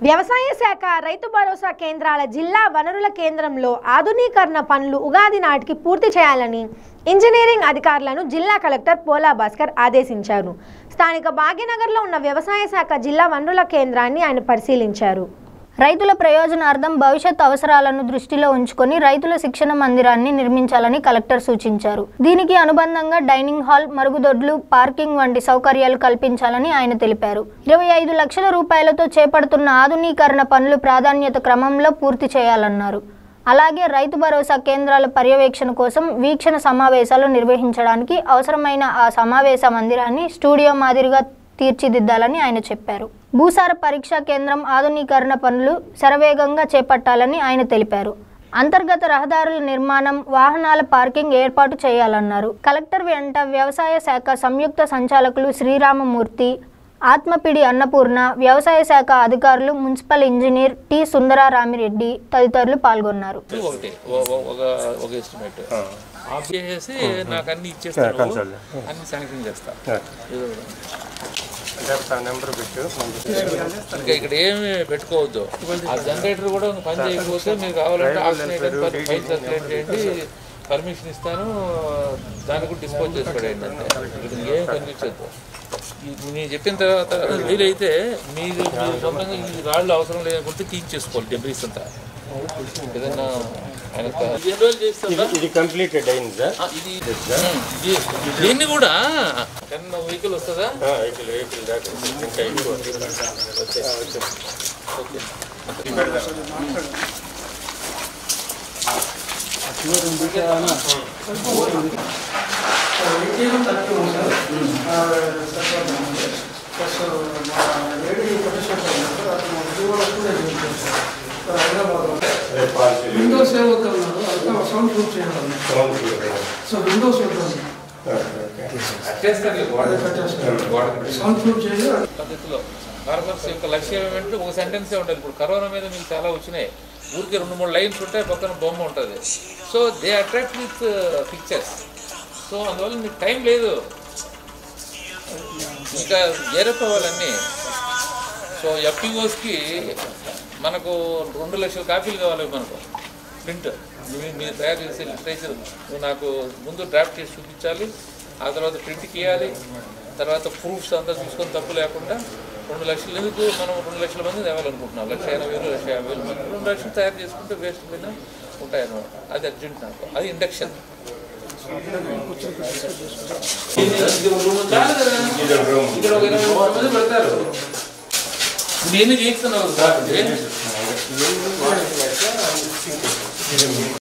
వ్యవసాయ శాఖ రైతు భరోసా కేంద్రాల జిల్లా వనరుల కేంద్రంలో ఆధునీకరణ పనులు ఉగాది నాటికి పూర్తి చేయాలని ఇంజనీరింగ్ అధికారులను జిల్లా కలెక్టర్ పోలా భాస్కర్ ఆదేశించారు స్థానిక భాగ్యనగర్లో ఉన్న వ్యవసాయ శాఖ జిల్లా వనరుల కేంద్రాన్ని ఆయన పరిశీలించారు రైతుల ప్రయోజనార్థం భవిష్యత్ అవసరాలను దృష్టిలో ఉంచుకొని రైతుల శిక్షణ మందిరాన్ని నిర్మించాలని కలెక్టర్ సూచించారు దీనికి అనుబంధంగా డైనింగ్ హాల్ మరుగుదొడ్లు పార్కింగ్ వంటి సౌకర్యాలు కల్పించాలని ఆయన తెలిపారు ఇరవై ఐదు లక్షల రూపాయలతో చేపడుతున్న ఆధునీకరణ పనులు ప్రాధాన్యత క్రమంలో పూర్తి చేయాలన్నారు అలాగే రైతు భరోసా కేంద్రాల పర్యవేక్షణ కోసం వీక్షణ సమావేశాలు నిర్వహించడానికి అవసరమైన ఆ సమావేశ మందిరాన్ని స్టూడియో మాదిరిగా తీర్చిదిద్దాలని ఆయన చెప్పారు భూసార పరీక్షా కేంద్రం ఆధునీకరణ పనులు శరవేగంగా చేపట్టాలని ఆయన తెలిపారు అంతర్గత రహదారుల నిర్మాణం వాహనాల పార్కింగ్ ఏర్పాటు చేయాలన్నారు కలెక్టర్ వెంట వ్యవసాయ శాఖ సంయుక్త సంచాలకులు శ్రీరామమూర్తి ఆత్మపిడి అన్నపూర్ణ వ్యవసాయ శాఖ అధికారులు మున్సిపల్ ఇంజనీర్ టి సుందరారామిరెడ్డి తదితరులు పాల్గొన్నారు ఇది ఒకటి ఓ- ఓ- ఒక ఒక ఎస్టిమేట్ ఆఫ్ చేసేసి నాకు అన్ని ఇచ్చేస్తాను అన్ని శాంక్షన్ చేస్తా ఇది ఒకటి. నెంబర్ పెట్టు ఇంకా ఇక్కడ ఏమి పెట్టుకోవద్దు ఆ జనరేటర్ కూడా పని చేయకపోతే మీరు కావాలంటే ఆక్సినేటర్ ఫైల్ సర్క్యులేట్ చేయండి పర్మిషన్ ఇస్తాను దాన్ని కూడా డిస్పోజ్ చేసి పడేయండి అంతే ఇక్కడ ఇంకేం కనిపించద్దు నేను చెప్పిన తర్వాత వీలైతే మీరు మీరు సొంతంగా ఈ రాళ్ళు అవసరం లేకుంటే తీయించేసుకోవాలి డెబ్రీస్ అంతా ఏదన్నా ఆయన ఇది ఎన్ని రోజులు చేస్తుందా ఇది కంప్లీటెడ్ అయింది సార్ ఆ, ఇది ఇది దీన్ని కూడా టెన్ వెహికల్ వస్తుందా వెహికల్ వెహికల్ దాకా ఇంకా ఎక్కువ రేపు పాలసీ విండోస్ ఏ వద్దన్నారు అర్థం సౌండ్ ప్రూఫ్ చేయాలి సో విండోస్ వద్దాం చేస్తారు గోడ గోడ సౌండ్ ప్రూఫ్ చేయాలి పద్ధతిలో ఫార్మర్స్ యొక్క లక్ష్యం ఏమంటే ఒక సెంటెన్సే ఉంటుంది ఇప్పుడు కరోనా మీద మీకు చాలా వచ్చినాయి ఊరికి రెండు మూడు లైన్స్ ఉంటాయి పక్కన బొమ్మ ఉంటుంది so they attract with pictures so అందువల్ల మీకు టైం లేదు ఇంకా చేరపోవాలన్నీ సో ఎఫ్పిఓస్కి మనకు రెండు లక్షల కాపీలు కావాలి మనకు ప్రింట్ మీ- మీరు తయారు చేసే లిటరేచర్ నువ్వు నాకు ముందు డ్రాఫ్ట్ చేసి చూపించాలి ఆ తర్వాత ప్రింట్కి ఇవ్వాలి తర్వాత ప్రూఫ్స్ అంతా చూసుకొని తప్పు లేకుండా రెండు లక్షలు ఎందుకు మనం రెండు లక్షల మంది తేవాలనుకుంటున్నాం లక్ష ఎనభై వేలు లక్ష యాభై వేలు మంది రెండు లక్షలు తయారు చేసుకుంటే వేస్ట్ మీద ఉంటాయి అన్నమాట అది అర్జెంట్ నాకు అది ఇండక్షన్ ఇక్కడ ఒక ఇరవై ముప్పై మంది పెడతారు ఇప్పుడు ఎన్ని చేస్తున్నావు సార్